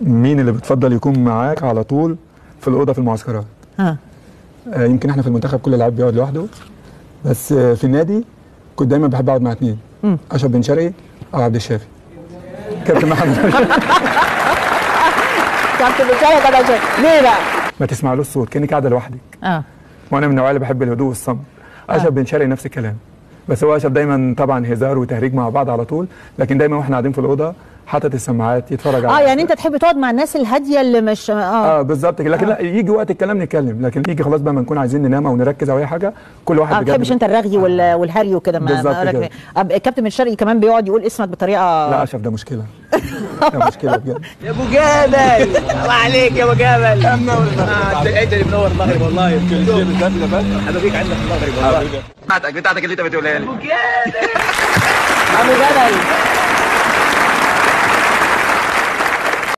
مين اللي بتفضل يكون معاك على طول في الاوضه في المعسكرات ها آه، يمكن احنا في المنتخب كل لاعب بيقعد لوحده بس آه، في النادي كنت دايما بحب اقعد مع اثنين اشرف بن شرقي او عبد الشافي كابتن محمد كابتن بشاية كده عشان ليه بقى؟ ما تسمعلوش صوت كانك قاعده لوحدك اه وانا من النوعيه اللي بحب الهدوء والصمت اشرف بن شرقي نفس الكلام بس هو اشرف دايما طبعا هزار وتهريج مع بعض على طول لكن دايما واحنا قاعدين في الاوضه حاطط السماعات يتفرج اه يعني انت تحب تقعد مع الناس الهاديه اللي مش اه اه بالظبط كده لكن لا يجي وقت الكلام نتكلم لكن يجي خلاص بقى ما نكون عايزين ننام او نركز او اي حاجه كل واحد اه ما بتحبش انت الرغي وال- والهري وكده ما بالظبط ما- كده. آه، الكابتن الشرقي كمان بيقعد يقول اسمك بطريقه لا اشرف ده مشكله ده مشكله بجد يا ابو جبل الله عليك يا ابو جبل يا منور انت انت اللي منور المغرب والله كل شيء بالذات انا بيك عندك المغرب والله بتاعتك بتاعتك اللي انت بتقولها لي ابو جبل